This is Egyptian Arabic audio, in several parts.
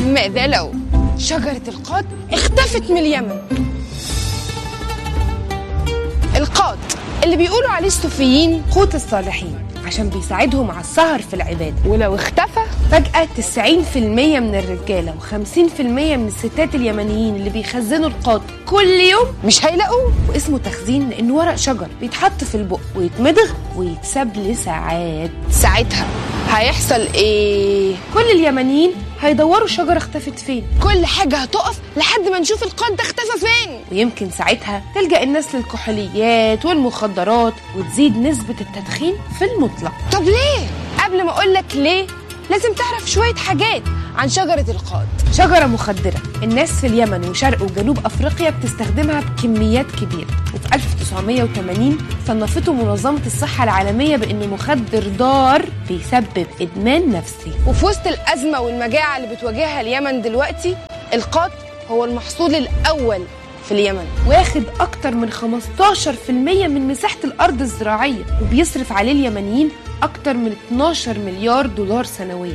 ماذا لو شجرة القاط اختفت من اليمن القاط اللي بيقولوا عليه الصوفيين قوت الصالحين عشان بيساعدهم على السهر في العبادة ولو اختفى فجأة 90% من الرجالة و50% من الستات اليمنيين اللي بيخزنوا القاط كل يوم مش هيلاقوه واسمه تخزين لأنه ورق شجر بيتحط في البق ويتمضغ ويتساب لساعات ساعتها هيحصل ايه كل اليمنيين هيدوروا شجرة اختفت فين كل حاجة هتقف لحد ما نشوف القاط ده اختفى فين ويمكن ساعتها تلجأ الناس للكحوليات والمخدرات وتزيد نسبة التدخين في المطلق طب ليه قبل ما اقولك ليه لازم تعرف شوية حاجات عن شجرة القاط شجرة مخدرة الناس في اليمن وشرق وجنوب أفريقيا بتستخدمها بكميات كبيرة وفي 1980 صنفته منظمة الصحة العالمية بأنه مخدر ضار بيسبب إدمان نفسي وفي وسط الأزمة والمجاعة اللي بتواجهها اليمن دلوقتي القاط هو المحصول الأول في اليمن واخد أكتر من 15% من مساحة الأرض الزراعية وبيصرف عليه اليمنيين أكتر من 12 مليار دولار سنويا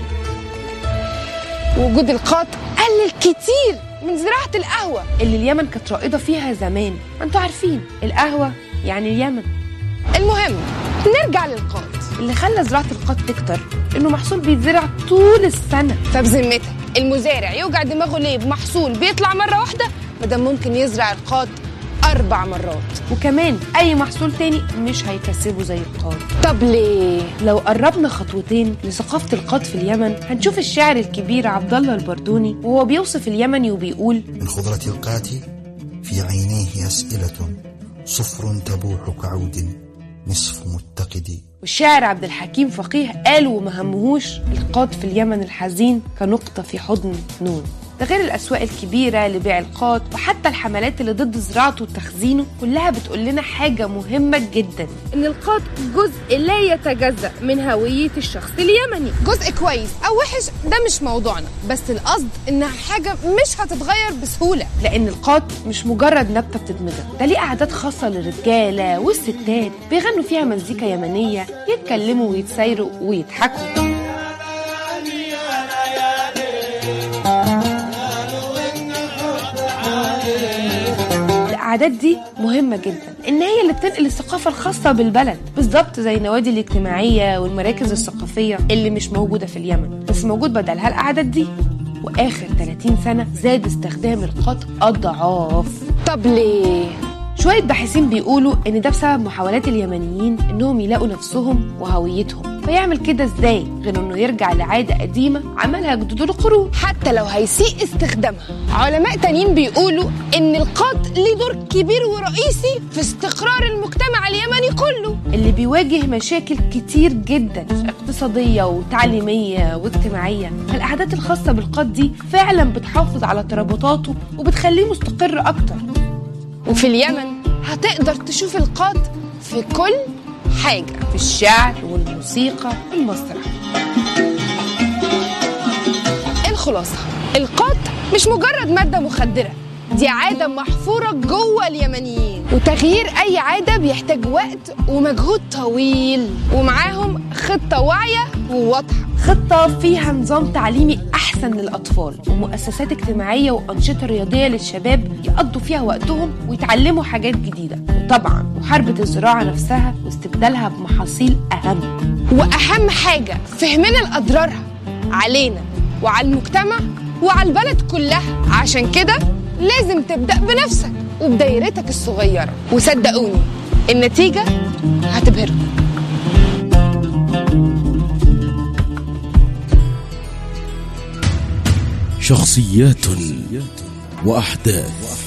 وجود القاط قلل كتير من زراعة القهوة اللي اليمن كانت رائدة فيها زمان ما انتوا عارفين القهوة يعني اليمن المهم نرجع للقاط اللي خلى زراعة القاط تكتر إنه محصول بيتزرع طول السنة فبذمتك المزارع يوجع دماغه ليه بمحصول بيطلع مرة واحدة مادام ممكن يزرع القاط أربع مرات وكمان أي محصول تاني مش هيكسبه زي القاط طب ليه؟ لو قربنا خطوتين لثقافة القاط في اليمن هنشوف الشاعر الكبير عبد الله البردوني وهو بيوصف اليمني وبيقول من خضرة القاتي في عينيه أسئلة صفر تبوح كعود نصف متقد والشاعر عبد الحكيم فقيه قال وما همهوش القاط في اليمن الحزين كنقطة في حضن نون ده غير الأسواق الكبيرة لبيع القاط وحتى الحملات اللي ضد زراعته وتخزينه كلها بتقول لنا حاجة مهمة جدا إن القاط جزء لا يتجزأ من هوية الشخص اليمني جزء كويس أو وحش ده مش موضوعنا بس القصد إنها حاجة مش هتتغير بسهولة لأن القاط مش مجرد نبتة بتتمضغ ده ليه قعدات خاصة للرجالة والستات بيغنوا فيها مزيكا يمنية يتكلموا ويتسايروا ويضحكوا القعدات دي مهمة جدا إن هي اللي بتنقل الثقافة الخاصة بالبلد بالظبط زي النوادي الاجتماعية والمراكز الثقافية اللي مش موجودة في اليمن بس موجود بدلها القعدات دي وآخر 30 سنة زاد استخدام القط أضعاف طب ليه؟ شوية باحثين بيقولوا إن ده بسبب محاولات اليمنيين إنهم يلاقوا نفسهم وهويتهم فيعمل كده إزاي غير إنه يرجع لعادة قديمة عملها جدود القرون حتى لو هيسيء استخدامها علماء تانيين بيقولوا ان القاط ليه دور كبير ورئيسي في استقرار المجتمع اليمني كله اللي بيواجه مشاكل كتير جدا اقتصادية وتعليمية واجتماعية فالقعدات الخاصة بالقاط دي فعلا بتحافظ على ترابطاته وبتخليه مستقر أكتر وفي اليمن هتقدر تشوف القاط في كل حاجة في الشعر والموسيقى والمسرح الخلاصة القاط مش مجرد مادة مخدرة دي عادة محفورة جوه اليمنيين وتغيير أي عادة بيحتاج وقت ومجهود طويل ومعاهم خطة واعية وواضحة خطة فيها نظام تعليمي أحسن للأطفال ومؤسسات اجتماعية وأنشطة رياضية للشباب يقضوا فيها وقتهم ويتعلموا حاجات جديدة وطبعا محاربة الزراعة نفسها واستبدالها بمحاصيل أهم وأهم حاجة فهمنا لأضرارها علينا وعلى المجتمع وعلى البلد كلها عشان كده لازم تبدأ بنفسك وبدايرتك الصغيرة وصدقوني النتيجة هتبهركم شخصيات وأحداث